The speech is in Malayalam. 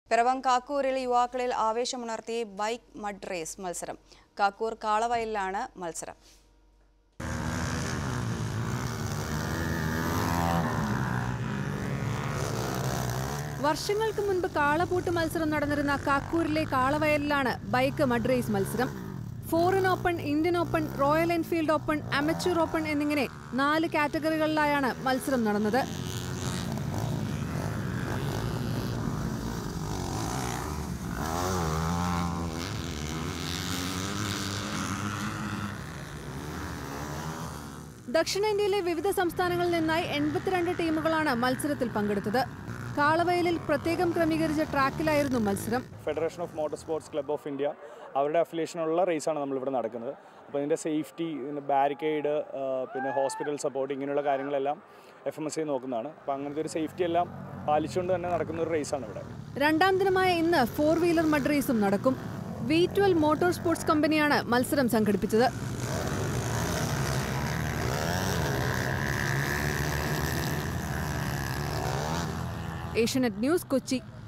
പിറവം കാക്കൂരിൽ യുവാക്കളിൽ ആവേശമുണർത്തി ബൈക്ക് മഡ് റേസ് മത്സരം കാക്കൂർ കാളവയലിലാണ് മത്സരം വർഷങ്ങൾക്ക് മുൻപ് കാളപൂട്ട് മത്സരം നടന്നിരുന്ന കാക്കൂരിലെ കാളവയലിലാണ് ബൈക്ക് മഡ് റേസ് മത്സരം foreign open Indian open Royal Enfield open amateur open എന്നിങ്ങനെ നാല് കാറ്റഗറികളിലായാണ് മത്സരം നടന്നത് ദക്ഷിണേന്ത്യയിലെ വിവിധ സംസ്ഥാനങ്ങളിൽ നിന്നായി എൺപത്തിരണ്ട് ടീമുകളാണ് മത്സരത്തിൽ പങ്കെടുത്തത് കാളവയലിൽ പ്രത്യേകം ക്രമീകരിച്ച ട്രാക്കിലായിരുന്നു മത്സരം federation of motor sports club of India അവരുടെ അഫിലിയേഷനുള്ള റേസാണ് നമ്മളിവിടെ നടക്കുന്നത് അപ്പോൾ ഇതിൻ്റെ സേഫ്റ്റി ഇതിൻ്റെ ബാരിക്കേഡ് പിന്നെ ഹോസ്പിറ്റൽ സപ്പോർട്ട് ഇങ്ങനെയുള്ള കാര്യങ്ങളെല്ലാം എഫ് എം എസ് ഐ നോക്കുന്നതാണ് അപ്പോൾ അങ്ങനത്തെ ഒരു സേഫ്റ്റി എല്ലാം പാലിച്ചുകൊണ്ട് തന്നെ നടക്കുന്ന ഒരു റേസാണ് ഇവിടെ രണ്ടാം ദിനമായ ഇന്ന് ഫോർ വീലർ മഡ് റേസും നടക്കും വി ട്വൽവ് മോട്ടോർ സ്പോർട്സ് കമ്പനിയാണ് മത്സരം സംഘടിപ്പിച്ചത് ഏഷ്യനെറ്റ് ന്യൂസ് കൊച്ചി